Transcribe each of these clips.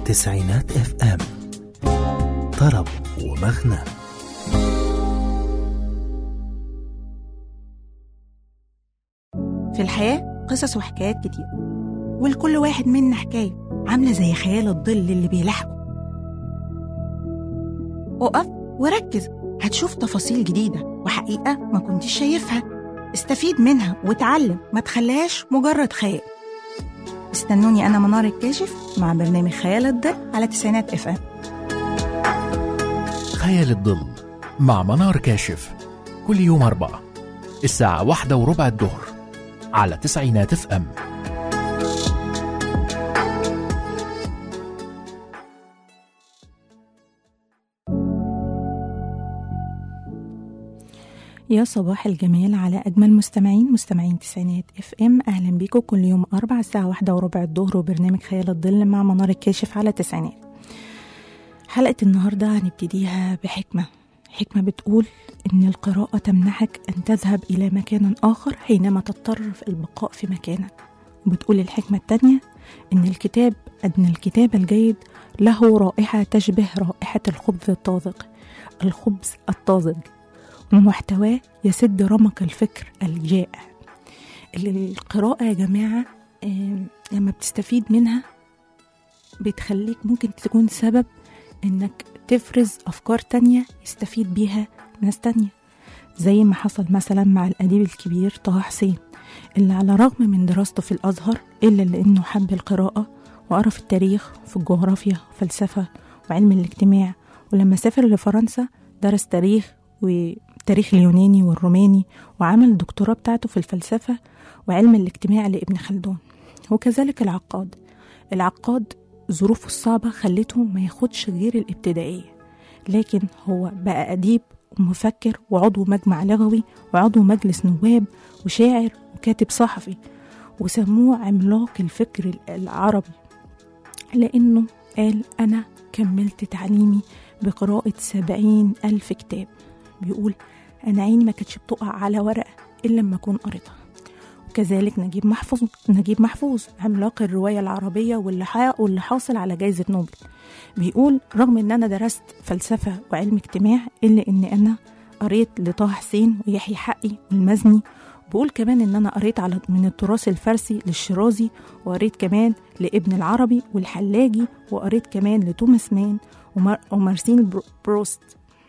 تسعينات اف ام طرب ومغنى في الحياة قصص وحكايات كتير ولكل واحد منا حكاية عاملة زي خيال الظل اللي بيلاحقه اقف وركز هتشوف تفاصيل جديدة وحقيقة ما كنتش شايفها استفيد منها وتعلم ما تخليهاش مجرد خيال استنوني أنا منار الكاشف مع برنامج خيال الظل على تسعينات اف ام خيال الظل مع منار كاشف كل يوم أربعة الساعة واحدة وربع الظهر على تسعينات اف ام يا صباح الجمال على أجمل مستمعين مستمعين تسعينات اف ام أهلا بيكم كل يوم أربع الساعة واحدة وربع الظهر وبرنامج خيال الظل مع منار الكاشف على تسعينات حلقة النهاردة هنبتديها بحكمة حكمة بتقول إن القراءة تمنحك أن تذهب إلى مكان آخر حينما تضطر في البقاء في مكانك وبتقول الحكمة التانية إن الكتاب أن الكتاب الجيد له رائحة تشبه رائحة الخبز الطازج الخبز الطازج ومحتواه يسد رمق الفكر الجائع القراءة يا جماعة آم، لما بتستفيد منها بتخليك ممكن تكون سبب انك تفرز افكار تانية يستفيد بيها ناس تانية زي ما حصل مثلا مع الأديب الكبير طه حسين اللي على الرغم من دراسته في الأزهر إلا لأنه حب القراءة وقرا في التاريخ وفي الجغرافيا وفلسفة وعلم الاجتماع ولما سافر لفرنسا درس تاريخ والتاريخ اليوناني والروماني وعمل الدكتوراه بتاعته في الفلسفة وعلم الاجتماع لابن خلدون وكذلك العقاد العقاد ظروفه الصعبة خلته ما ياخدش غير الابتدائية لكن هو بقى أديب ومفكر وعضو مجمع لغوي وعضو مجلس نواب وشاعر وكاتب صحفي وسموه عملاق الفكر العربي لأنه قال أنا كملت تعليمي بقراءة سبعين ألف كتاب بيقول أنا عيني ما كانتش بتقع على ورقة إلا لما أكون قريتها وكذلك نجيب محفوظ نجيب محفوظ عملاق الرواية العربية واللي حقق واللي حاصل على جائزة نوبل بيقول رغم ان انا درست فلسفة وعلم اجتماع الا ان انا قريت لطه حسين ويحيى حقي والمزني بقول كمان ان انا قريت على من التراث الفارسي للشيرازي وقريت كمان لابن العربي والحلاجي وقريت كمان لتوماس مان ومار- ومارسيل برو- بروست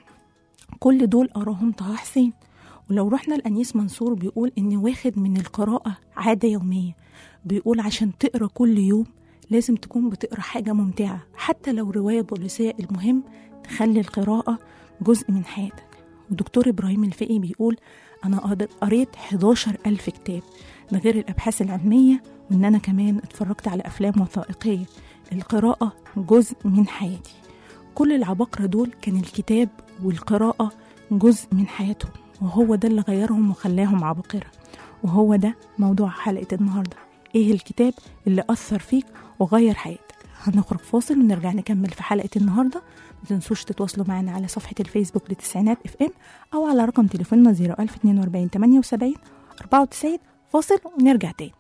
كل دول قراهم طه حسين ولو رحنا لأنيس منصور بيقول إن واخد من القراءة عادة يومية بيقول عشان تقرا كل يوم لازم تكون بتقرا حاجة ممتعة حتى لو رواية بوليسية المهم تخلي القراءة جزء من حياتك ودكتور إبراهيم الفقي بيقول أنا قاد- قريت 11 ألف كتاب ده غير الأبحاث العلمية وإن أنا كمان اتفرجت على أفلام وثائقية القراءة جزء من حياتي كل العباقرة دول كان الكتاب والقراءة جزء من حياتهم وهو ده اللي غيرهم وخلاهم عباقرة وهو ده موضوع حلقة النهاردة ايه الكتاب اللي أثر فيك وغير حياتك هنخرج فاصل ونرجع نكمل في حلقة النهاردة ما تنسوش تتواصلوا معنا على صفحة الفيسبوك لتسعينات اف ام أو على رقم تليفوننا 01042 78 94 فاصل ونرجع تاني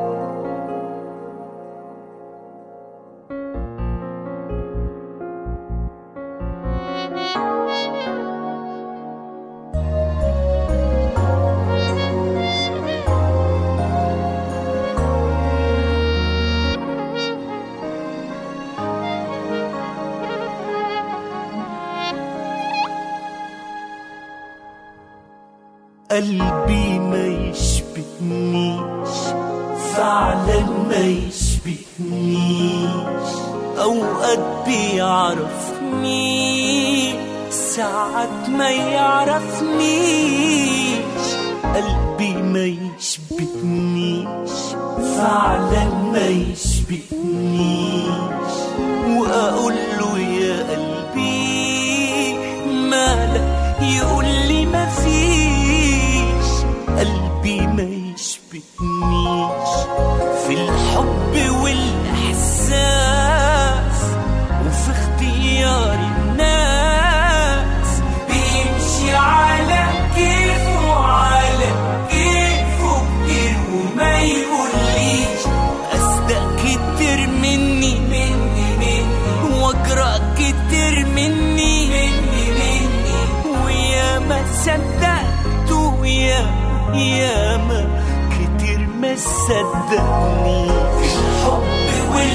قلبي ما يشبهنيش فعلا ما يشبهنيش اوقات بيعرفني ساعات ما يعرفنيش قلبي ما يشبهنيش فعلا ما يشبهنيش واقول له يا قلبي مالك يقول لي ما فيش قلبي ما يشبهنيش في الحب والاحساس وفي اختيار الناس بيمشي على كيفه على كيفه كتير وما يقوليش اصدق كتير مني من صدقته يا ياما كتير ما صدقني في الحب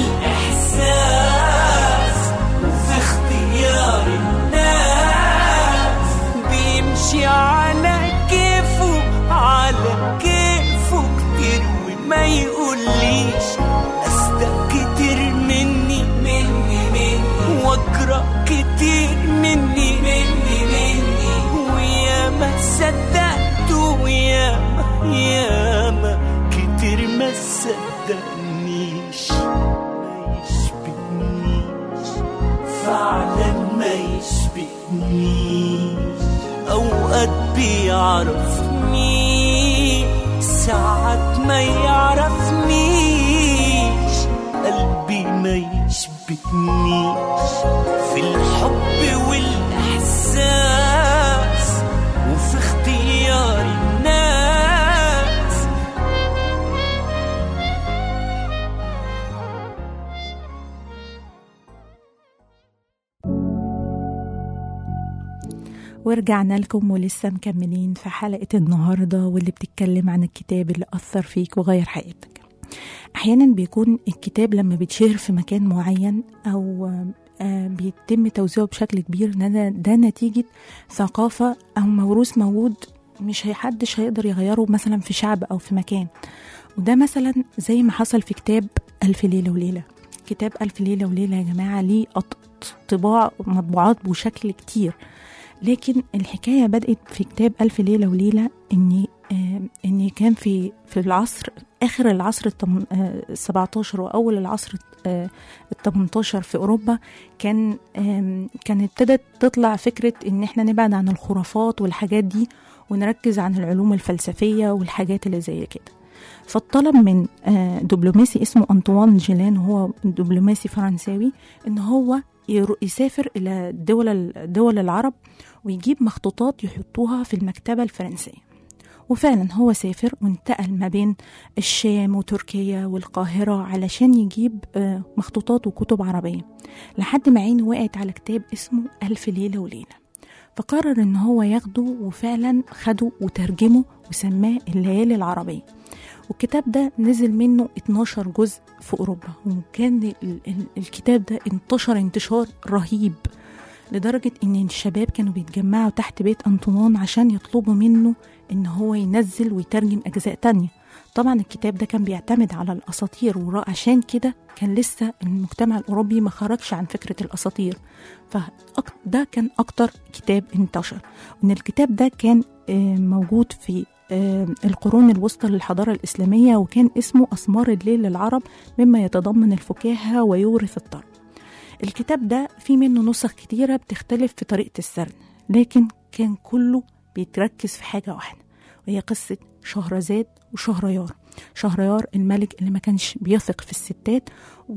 والإحساس وفي اختيار الناس بيمشي على كيفه على كيفه كتير وما يقوليش أصدق كتير مني مني مني واقرا كتير مني مني مني وياما صدقته وياما ياما كتير ما صدقنيش ما يشبهنيش فعلا ما يشبهنيش اوقات بيعرفني ساعات ما يعرفنيش قلبي ما يشبهنيش في الحب والإحساس وفي اختيار الناس ورجعنا لكم ولسه مكملين في حلقة النهاردة واللي بتتكلم عن الكتاب اللي أثر فيك وغير حياتك أحيانا بيكون الكتاب لما بيتشهر في مكان معين أو آه، بيتم توزيعه بشكل كبير ده, ده نتيجة ثقافة أو موروث موجود مش هيحدش هيقدر يغيره مثلا في شعب أو في مكان وده مثلا زي ما حصل في كتاب ألف ليلة وليلة كتاب ألف ليلة وليلة يا جماعة ليه أط- طباع مطبوعات بشكل كتير لكن الحكاية بدأت في كتاب ألف ليلة وليلة إن آه، إن كان في في العصر آخر العصر التم- آه، السبعتاشر وأول العصر آه، التمنتاشر في أوروبا كان آم، كان ابتدت تطلع فكرة إن إحنا نبعد عن الخرافات والحاجات دي ونركز عن العلوم الفلسفية والحاجات اللي زي كده فالطلب من آه، دبلوماسي اسمه أنطوان جيلان وهو دبلوماسي فرنساوي إن هو يرو- يسافر إلى دول دول العرب ويجيب مخطوطات يحطوها في المكتبة الفرنسية وفعلا هو سافر وانتقل ما بين الشام وتركيا والقاهرة علشان يجيب آه، مخطوطات وكتب عربية لحد ما عينه وقعت على كتاب اسمه ألف ليلة وليلة فقرر ان هو ياخده وفعلا خده وترجمه وسماه الليالي العربية والكتاب ده نزل منه 12 جزء في أوروبا وكان ال- ال- الكتاب ده انتشر انتشار رهيب لدرجة إن الشباب كانوا بيتجمعوا تحت بيت أنطوان عشان يطلبوا منه إن هو ينزل ويترجم أجزاء تانية طبعا الكتاب ده كان بيعتمد على الأساطير وعشان كده كان لسه المجتمع الأوروبي ما خرجش عن فكرة الأساطير فده كان أكتر كتاب انتشر وإن الكتاب ده كان آه، موجود في آه، القرون الوسطى للحضارة الإسلامية وكان اسمه أسمار الليل للعرب مما يتضمن الفكاهة ويورث الطرب الكتاب ده في منه نسخ كتيرة بتختلف في طريقة السرد لكن كان كله بيتركز في حاجة واحدة وهي قصة شهرزاد وشهريار شهريار الملك اللي ما كانش بيثق في الستات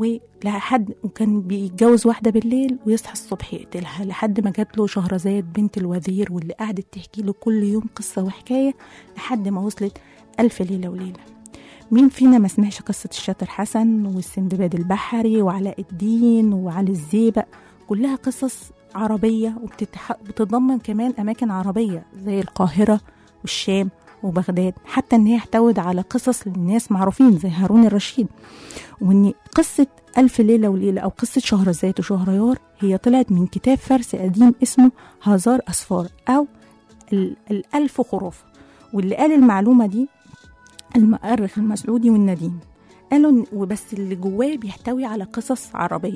ولحد وكان بيتجوز واحدة بالليل ويصحى الصبح يقتلها لحد ما جات له شهرزاد بنت الوزير واللي قعدت تحكي له كل يوم قصة وحكاية لحد ما وصلت ألف ليلة وليلة مين فينا ما سمعش قصة الشاطر حسن والسندباد البحري وعلاء الدين وعلي الزيبق كلها قصص عربية وبتتضمن كمان أماكن عربية زي القاهرة والشام وبغداد حتى ان هي احتوت على قصص للناس معروفين زي هارون الرشيد وان قصة ألف ليلة وليلة أو قصة شهرزاد وشهريار هي طلعت من كتاب فارسي قديم اسمه هزار أسفار أو ال- الألف خرافة واللي قال المعلومة دي المؤرخ المسعودي والنديم قالوا إن- وبس اللي جواه بيحتوي على قصص عربية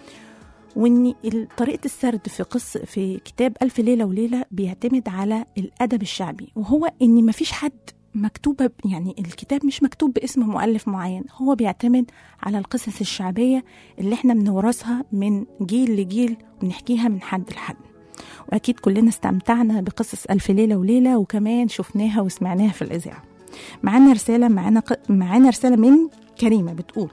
وان ال- طريقه السرد في قص في كتاب الف ليله وليله بيعتمد على الادب الشعبي وهو ان مفيش حد مكتوبه ب- يعني الكتاب مش مكتوب باسم مؤلف معين هو بيعتمد على القصص الشعبيه اللي احنا بنورثها من جيل لجيل ونحكيها من حد لحد واكيد كلنا استمتعنا بقصص الف ليله وليله وكمان شفناها وسمعناها في الاذاعه معانا رساله معانا ق- معانا رساله من كريمه بتقول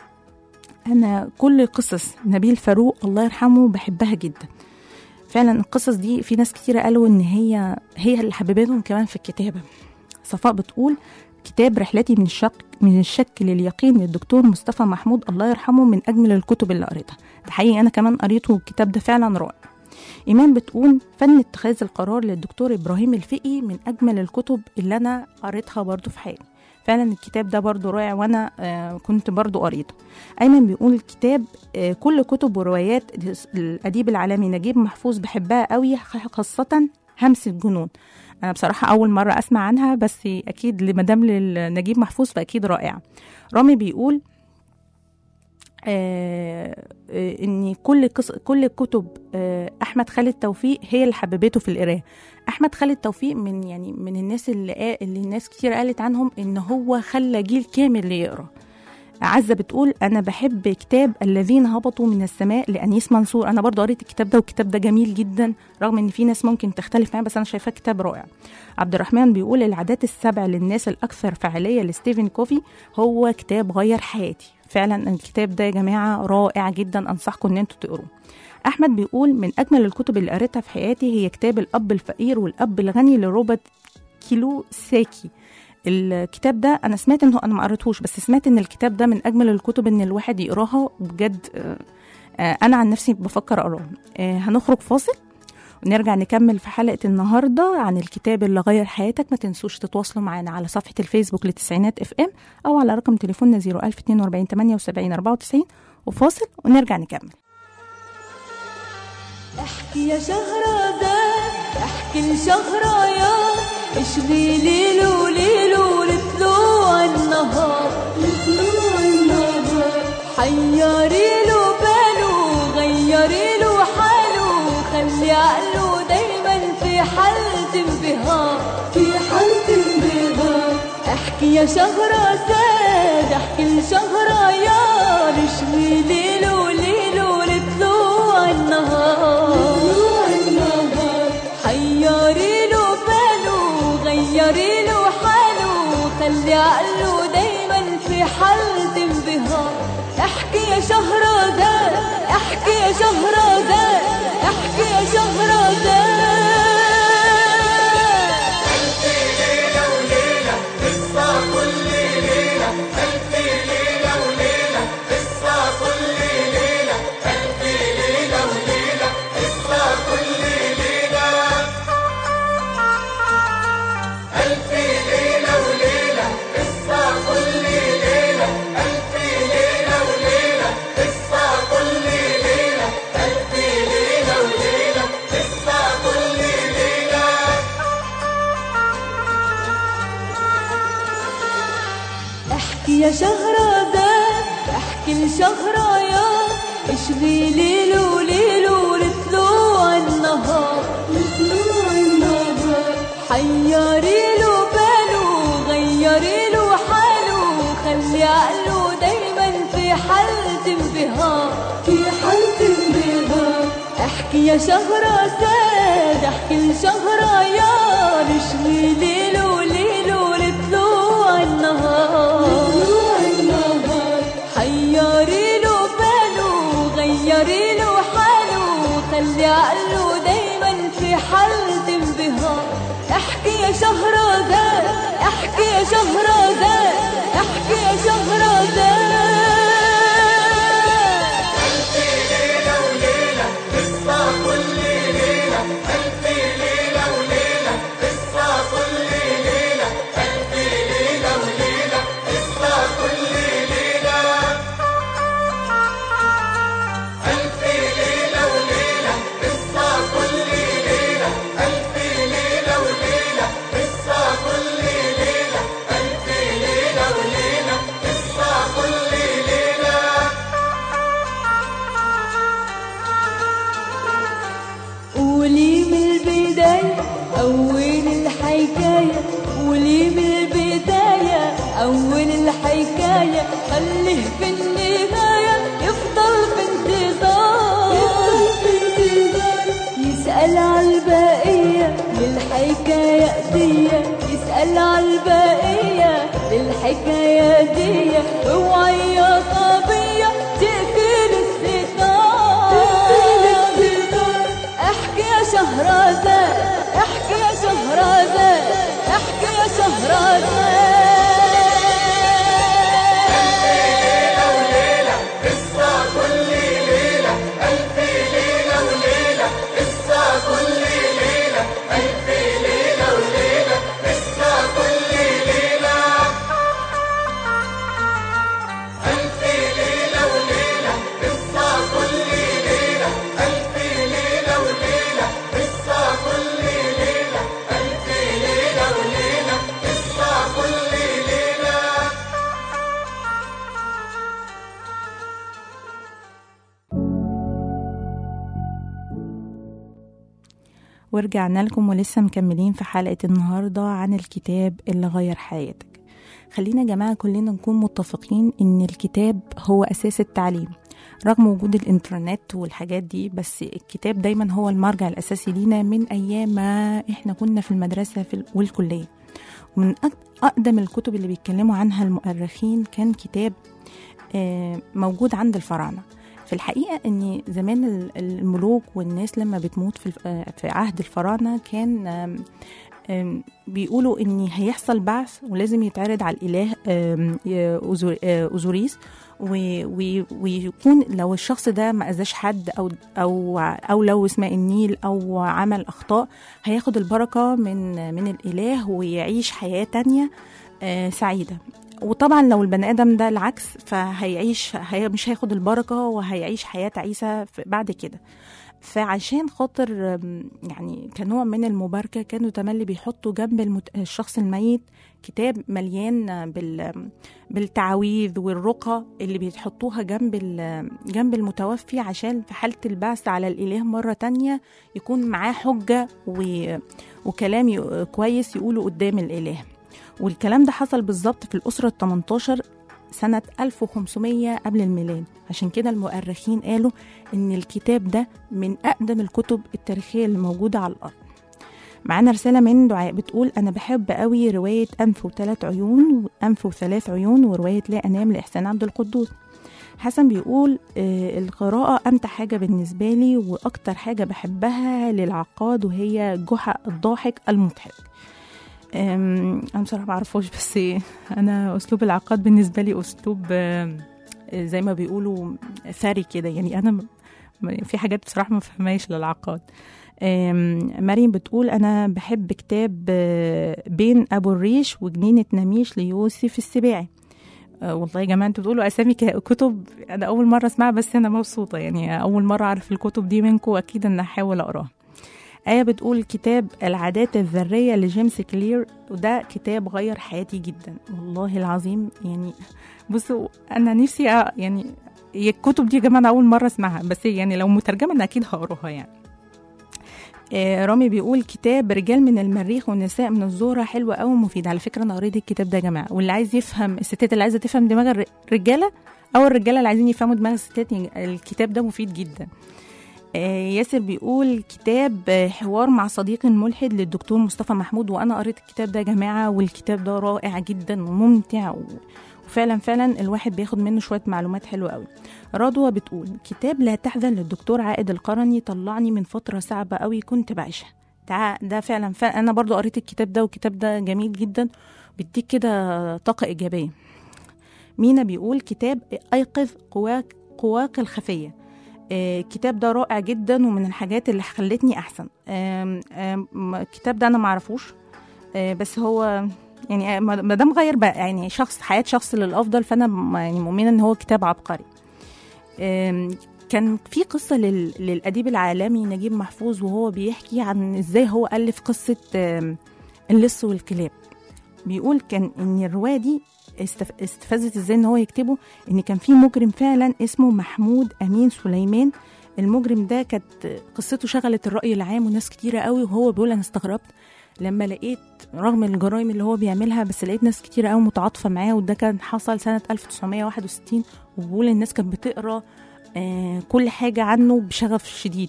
انا كل قصص نبيل فاروق الله يرحمه بحبها جدا فعلا القصص دي في ناس كتير قالوا ان هي هي اللي حببتهم كمان في الكتابه صفاء بتقول كتاب رحلتي من الشك من الشك لليقين للدكتور مصطفى محمود الله يرحمه من اجمل الكتب اللي قريتها ده حقيقي انا كمان قريته الكتاب ده فعلا رائع إيمان بتقول فن اتخاذ القرار للدكتور إبراهيم الفقي من أجمل الكتب اللي أنا قريتها برضو في حياتي فعلا الكتاب ده برضو رائع وأنا آه كنت برضو قريته أيمن بيقول الكتاب آه كل كتب وروايات الأديب العالمي نجيب محفوظ بحبها قوي خاصة همس الجنون أنا بصراحة أول مرة أسمع عنها بس أكيد لمدام لنجيب محفوظ فأكيد رائعة رامي بيقول آه آه ان كل قص... كل كتب آه احمد خالد توفيق هي اللي حببته في القرايه احمد خالد توفيق من يعني من الناس اللي قا... اللي الناس كتير قالت عنهم ان هو خلى جيل كامل يقرا عزة بتقول أنا بحب كتاب الذين هبطوا من السماء لأنيس منصور أنا برضو قريت الكتاب ده والكتاب ده جميل جدا رغم إن في ناس ممكن تختلف معاه بس أنا شايفاه كتاب رائع عبد الرحمن بيقول العادات السبع للناس الأكثر فعالية لستيفن كوفي هو كتاب غير حياتي فعلا الكتاب ده يا جماعة رائع جدا أنصحكم إن أنتوا تقروه أحمد بيقول من أجمل الكتب اللي قريتها في حياتي هي كتاب الأب الفقير والأب الغني لروبرت كيلو ساكي الكتاب ده انا سمعت انه انا ما قريتهوش بس سمعت ان الكتاب ده من اجمل الكتب ان الواحد يقراها بجد انا عن نفسي بفكر اقراه هنخرج فاصل ونرجع نكمل في حلقة النهاردة عن الكتاب اللي غير حياتك ما تنسوش تتواصلوا معنا على صفحة الفيسبوك لتسعينات اف ام أو على رقم تليفوننا 01042 78 94 وفاصل ونرجع نكمل احكي يا شهرزاد احكي لشهريار اشبي ليل وليل ولطلوع النهار لطلوع النهار حيري له باله غيري له حاله خلي عقله دايما في حالة انبهار في حالة انبهار احكي يا شهرزاد احكي لشهريار اشبي ليل وليل ولطلوع النهار حيري له باله غيري له حاله خلي عقله دايما في حالة انبهار احكي يا شهرزاد احكي يا شهرزاد احكي يا شهرزاد احكي يا شهرزاد احكي لشهريار اشبي ليل وليل ولطلوع النهار لطلوع النهار حيري له باله غيري له حاله خلي عقله دايما في حالة انبهار في حالة انبهار احكي يا شهرزاد احكي لشهريار اشبي ليل وليل ولطلوع النهار حيري له باله غيري له حاله خلي عقله دايما في حالة انبهار احكي يا شهرزاد احكي يا شهرزاد احكي يا شهرزاد قولي من البداية أول الحكاية قولي من البداية أول الحكاية خليه في النهاية يفضل في انتظار يسأل على البقية للحكاية دي يسأل على البقية للحكاية دي اوعي يا صبية تقفل الستار احكي يا شهرزاد احكي يا شهرزاد احكي يا شهرزاد قصة كل ليلة ألف ليلة وليلة ورجعنا لكم ولسه مكملين في حلقة النهاردة عن الكتاب اللي غير حياتك خلينا يا جماعة كلنا نكون متفقين إن الكتاب هو أساس التعليم رغم وجود الإنترنت والحاجات دي بس الكتاب دايما هو المرجع الأساسي لينا من أيام ما إحنا كنا في المدرسة في ال- والكلية ومن أق- أقدم الكتب اللي بيتكلموا عنها المؤرخين كان كتاب آه، موجود عند الفراعنة في الحقيقة إن زمان ال- الملوك والناس لما بتموت في الف- آه، في عهد الفراعنة كان آم، آم، بيقولوا إن هيحصل بعث ولازم يتعرض على الإله آم، ي- أوزو- آه، أوزوريس و- و- ويكون لو الشخص ده ما أذاش حد أو أو أو لوث ماء النيل أو عمل أخطاء هياخد البركة من من الإله ويعيش حياة تانية آه، سعيدة وطبعا لو البني ادم ده العكس فهيعيش هي مش هياخد البركه وهيعيش حياه تعيسه في- بعد كده فعشان خاطر آم، يعني كنوع من المباركه كانوا تملي بيحطوا جنب المت... الشخص الميت كتاب مليان بال... بالتعاويذ والرقى اللي بيحطوها جنب ال... جنب المتوفي عشان في حاله البعث على الاله مره تانية يكون معاه حجه و... وكلام ي... كويس يقوله قدام الاله والكلام ده حصل بالظبط في الأسرة ال 18 سنة 1500 قبل الميلاد عشان كده المؤرخين قالوا إن الكتاب ده من أقدم الكتب التاريخية اللي موجودة على الأرض معانا رسالة من دعاء بتقول أنا بحب قوي رواية أنف وثلاث عيون أنف وثلاث عيون ورواية لا أنام لإحسان عبد القدوس حسن بيقول آه القراءة أمتع حاجة بالنسبة لي وأكتر حاجة بحبها للعقاد وهي جحا الضاحك المضحك أم، انا بصراحه ما اعرفوش بس انا اسلوب العقاد بالنسبه لي اسلوب آم، زي ما بيقولوا ثري كده يعني انا م- م- في حاجات بصراحه ما فهمهاش للعقاد أم، مريم بتقول انا بحب كتاب آه، بين ابو الريش وجنينه نميش ليوسف السباعي آه، والله يا جماعه انتوا بتقولوا اسامي ك- كتب انا اول مره اسمعها بس انا مبسوطه يعني اول مره اعرف الكتب دي منكم اكيد ان هحاول اقراها آية بتقول كتاب العادات الذرية لجيمس كلير وده كتاب غير حياتي جدا والله العظيم يعني بصوا أنا نفسي أ- يعني هي الكتب دي يا جماعة أنا أول مرة أسمعها بس يعني لو مترجمة أنا أكيد هقراها يعني آه، رامي بيقول كتاب رجال من المريخ والنساء من الزهرة حلوة أوي ومفيد على فكرة أنا قريت الكتاب ده يا جماعة واللي عايز يفهم الستات اللي عايزة تفهم دماغ الر- الرجالة أو الرجالة اللي عايزين يفهموا دماغ الستات الكتاب ده مفيد جدا آه، ياسر بيقول كتاب آه، حوار مع صديق ملحد للدكتور مصطفى محمود وانا قريت الكتاب ده يا جماعه والكتاب ده رائع جدا وممتع و- وفعلا فعلا الواحد بياخد منه شويه معلومات حلوه قوي رضوى بتقول كتاب لا تحزن للدكتور عائد القرني طلعني من فتره صعبه قوي كنت بعيشها تع- ده فعلا فعلا انا برضو قريت الكتاب ده والكتاب ده جميل جدا بيديك كده طاقه ايجابيه مينا بيقول كتاب ايقظ قواك قواك الخفيه آه، الكتاب ده رائع جدا ومن الحاجات اللي خلتني احسن آم، آم، م- الكتاب ده انا معرفوش آه، بس هو يعني آه، ما ما دام غير بقى يعني شخص حياه شخص للافضل فانا م- يعني مؤمنه ان هو كتاب عبقري آم، كان في قصة لل- للأديب العالمي نجيب محفوظ وهو بيحكي عن إزاي هو ألف قصة آم، اللص والكلاب بيقول كان إن الرواية دي استف... استفزت إزاي إن هو يكتبه إن كان في مجرم فعلا اسمه محمود أمين سليمان المجرم ده كانت قصته شغلت الرأي العام وناس كتيرة قوي وهو بيقول أنا استغربت لما لقيت رغم الجرائم اللي هو بيعملها بس لقيت ناس كتيرة قوي متعاطفة معاه وده كان حصل سنة 1961 وبيقول الناس كانت بتقرا آه كل حاجة عنه بشغف شديد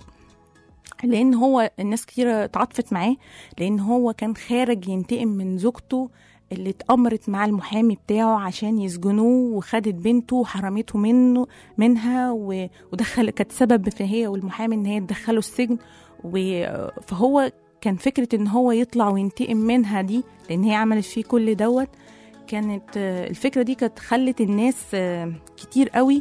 لأن هو الناس كتيرة تعاطفت معاه لأن هو كان خارج ينتقم من زوجته اللي اتأمرت مع المحامي بتاعه عشان يسجنوه وخدت بنته وحرمته منه منها و- ودخل كانت سبب في هي والمحامي ان هي تدخله السجن و- فهو كان فكرة ان هو يطلع وينتقم منها دي لان هي عملت فيه كل دوت كانت آه، الفكرة دي كانت خلت الناس آه، كتير قوي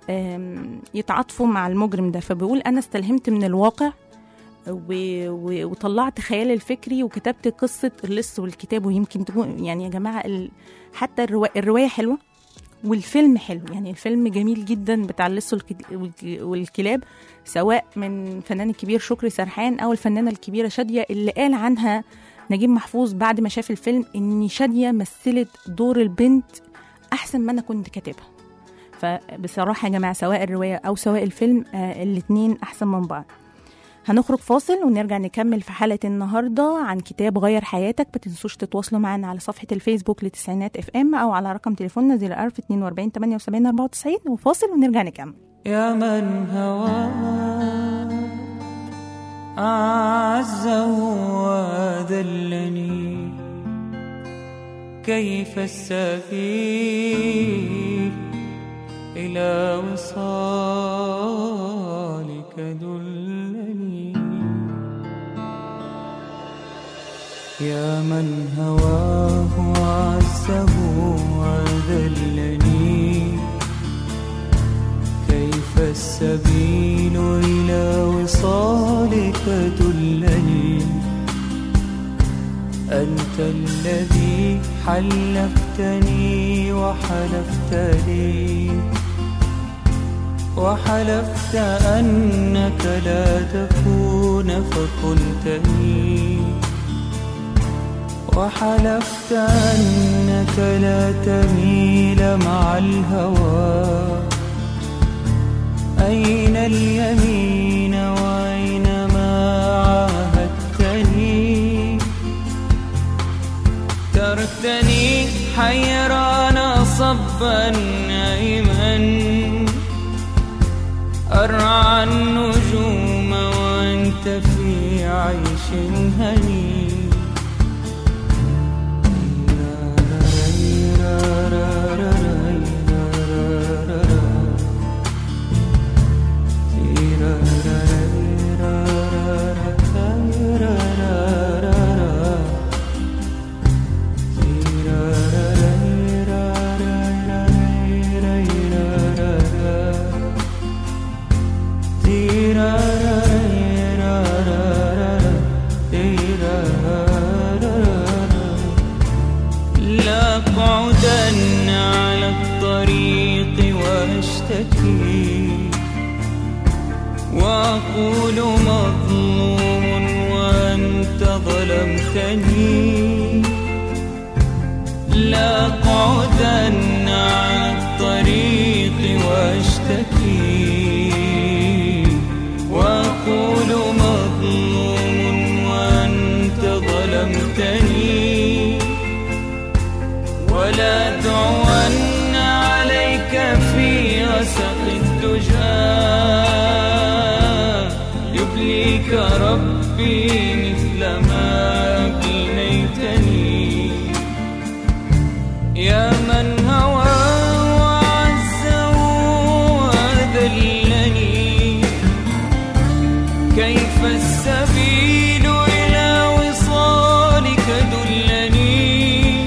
آم، يتعاطفوا مع المجرم ده فبيقول انا استلهمت من الواقع و... و... وطلعت خيالي الفكري وكتبت قصة اللص والكتاب ويمكن تكون يعني يا جماعة ال... حتى الروا... الرواية حلوة والفيلم حلو يعني الفيلم جميل جدا بتاع اللص والك... والك... والكلاب سواء من فنان الكبير شكري سرحان أو الفنانة الكبيرة شادية اللي قال عنها نجيب محفوظ بعد ما شاف الفيلم إن شادية مثلت دور البنت أحسن ما أنا كنت كاتبها فبصراحة يا جماعة سواء الرواية أو سواء الفيلم آه الاتنين أحسن من بعض هنخرج فاصل ونرجع نكمل في حلقة النهاردة عن كتاب غير حياتك ما تنسوش تتواصلوا معنا على صفحة الفيسبوك لتسعينات اف ام او على رقم تليفوننا 01000 42 78 94 وفاصل ونرجع نكمل يا من هوى أعزه وذلني كيف السبيل إلى وصالك دلني يا من هواه عزه وذلني كيف السبيل إلى وصالك دلني أنت الذي حلفتني وحلفت لي وحلفت أنك لا تكون فكنتني وحلفت أنك لا تميل مع الهوى أين اليمين وأين ما عاهدتني تركتني حيران صبا نائما أرعى النجوم وأنت في عيش هني لأقعدن على الطريق وأشتكي وأقول مظلوم وأنت ظلمتني لأقعدن على الطريق وأشتكي وأقول مظلوم وأنت ظلمتني ولا تعون عليك في غسق الدجى يبليك ربي مثل ما أبليتني يا من هوى وعز وذلني كيف السبيل إلى وصالك دلني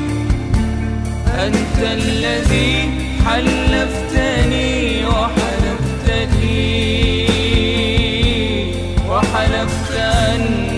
أنت الذي حلفتني وحلفت لي وحلفت أن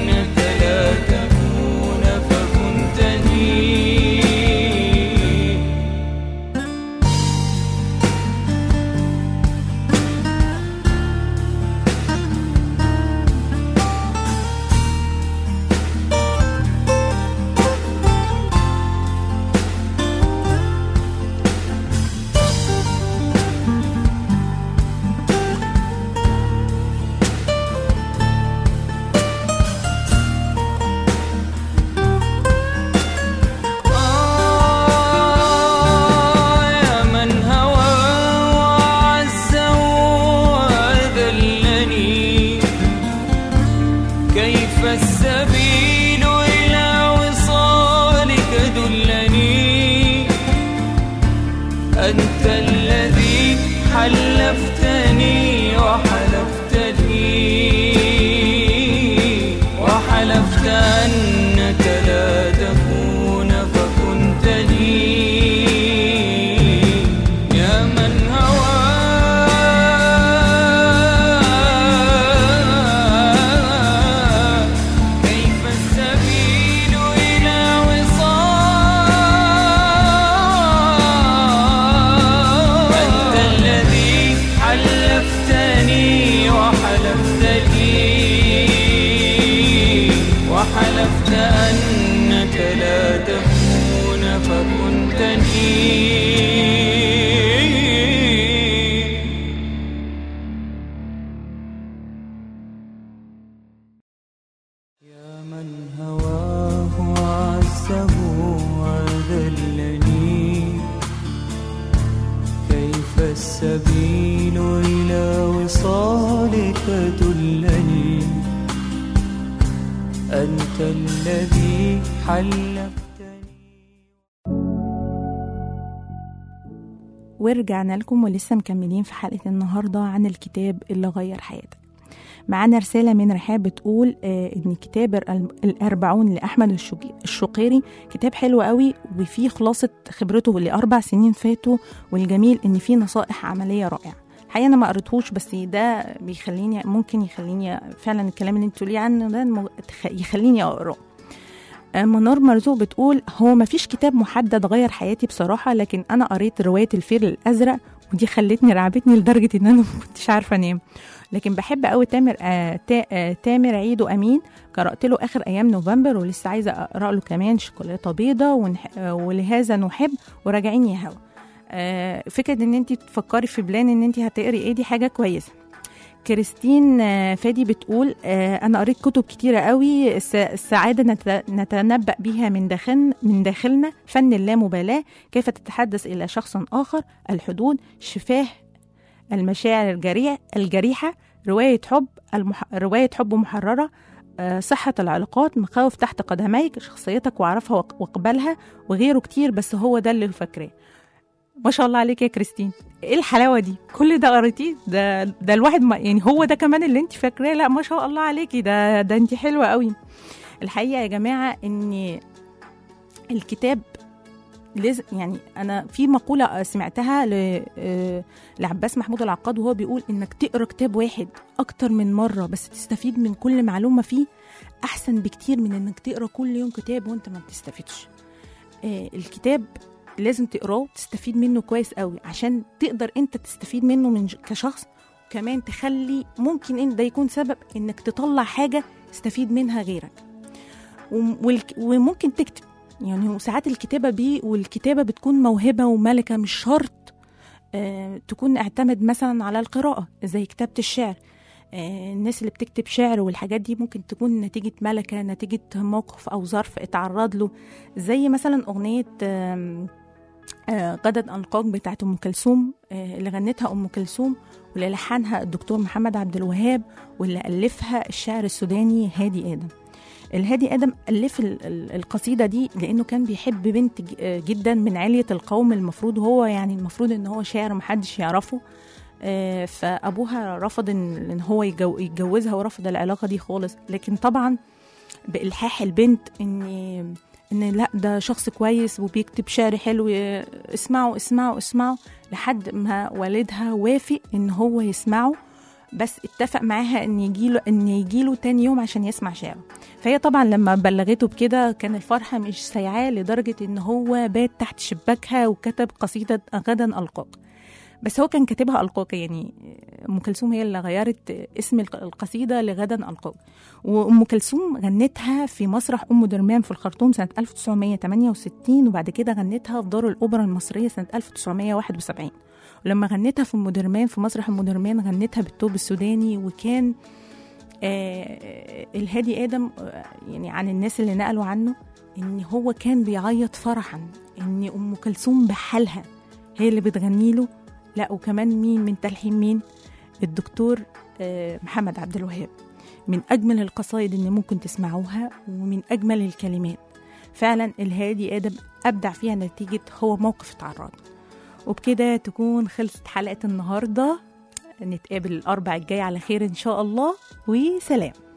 دلني أنت الذي حلفتني ورجعنا لكم ولسه مكملين في حلقة النهاردة عن الكتاب اللي غير حياتك معانا رسالة من رحاب بتقول آه إن كتاب ال- الأربعون لأحمد الشوقي- الشقيري كتاب حلو قوي وفيه خلاصة خبرته لأربع سنين فاتوا والجميل إن فيه نصائح عملية رائعة الحقيقة أنا ما قريتهوش بس ده بيخليني ممكن يخليني فعلا الكلام اللي انت تقوليه عنه ده الم- تخ- يخليني أقراه آه، منار مرزوق بتقول هو ما فيش كتاب محدد غير حياتي بصراحة لكن أنا قريت رواية الفيل الأزرق ودي خلتني رعبتني لدرجة إن أنا ما كنتش عارفة أنام لكن بحب قوي تامر آه تا آه تامر عيدو أمين قرأت له آخر أيام نوفمبر ولسه عايزة أقرأ له كمان شوكولاتة بيضة ونح... آه ولهذا نحب وراجعين يا هوا آه فكرة إن أنت تفكري في بلان إن أنت هتقري إيه دي حاجة كويسة كريستين آه، فادي بتقول آه، أنا قريت كتب كتيرة قوي الس- السعادة نت- نتنبأ بها من داخل من داخلنا فن اللامبالاة كيف تتحدث إلى شخص آخر الحدود شفاه المشاعر الجريح الجريحة رواية حب المح... رواية حب محررة آه، صحة العلاقات مخاوف تحت قدميك شخصيتك واعرفها وق- واقبلها وغيره كتير بس هو ده اللي فاكراه ما شاء الله عليك يا كريستين ايه الحلاوه دي كل ده قريتيه ده ده الواحد ما يعني هو ده كمان اللي انت فاكراه لا ما شاء الله عليكي ده ده انت حلوه قوي الحقيقه يا جماعه ان الكتاب لازم يعني انا في مقوله سمعتها ل- آه، لعباس محمود العقاد وهو بيقول انك تقرا كتاب واحد اكتر من مره بس تستفيد من كل معلومه فيه احسن بكتير من انك تقرا كل يوم كتاب وانت ما بتستفيدش آه، الكتاب لازم تقراه وتستفيد منه كويس قوي عشان تقدر انت تستفيد منه من ج- كشخص وكمان تخلي ممكن ان ده يكون سبب انك تطلع حاجه تستفيد منها غيرك وم- والك- وممكن تكتب يعني ساعات الكتابه بي والكتابه بتكون موهبه وملكه مش شرط آه تكون اعتمد مثلا على القراءه زي كتابه الشعر آه، الناس اللي بتكتب شعر والحاجات دي ممكن تكون نتيجة ملكة نتيجة موقف أو ظرف اتعرض له زي مثلا أغنية آم، آه، غدا أنقاك بتاعت أم كلثوم آه، اللي غنتها أم كلثوم واللي لحنها الدكتور محمد عبد الوهاب واللي ألفها الشاعر السوداني هادي آدم الهادي آدم ألف ال- ال- القصيدة دي لأنه كان بيحب بنت ج- آه، جدا من علية القوم المفروض هو يعني المفروض إن هو شاعر محدش يعرفه آه، فابوها رفض ان إن هو يجو- يتجوزها ورفض العلاقه دي خالص لكن طبعا بالحاح البنت ان ان لا ده شخص كويس وبيكتب شعر حلو ي- اسمعوا اسمعوا اسمعوا لحد ما والدها وافق ان هو يسمعه بس اتفق معاها ان يجيله ان يجيله تاني يوم عشان يسمع شعره فهي طبعا لما بلغته بكده كان الفرحه مش سايعاه لدرجه ان هو بات تحت شباكها وكتب قصيده غدا القاك بس هو كان كاتبها القاك يعني ام كلثوم هي اللي غيرت اسم الق- القصيده لغدا القاك وام كلثوم غنتها في مسرح ام درمان في الخرطوم سنه 1968 وبعد كده غنتها في دار الاوبرا المصريه سنه 1971 ولما غنتها في ام درمان في مسرح ام درمان غنتها بالتوب السوداني وكان آه الهادي ادم آه، يعني عن الناس اللي نقلوا عنه ان هو كان بيعيط فرحا ان ام كلثوم بحالها هي اللي بتغني له لا وكمان مين من تلحين مين الدكتور آه، محمد عبد الوهاب من أجمل القصائد اللي ممكن تسمعوها ومن أجمل الكلمات فعلا الهادي آدم أبدع فيها نتيجة هو موقف اتعرض وبكده تكون خلصت حلقة النهاردة نتقابل الأربع الجاي على خير إن شاء الله وسلام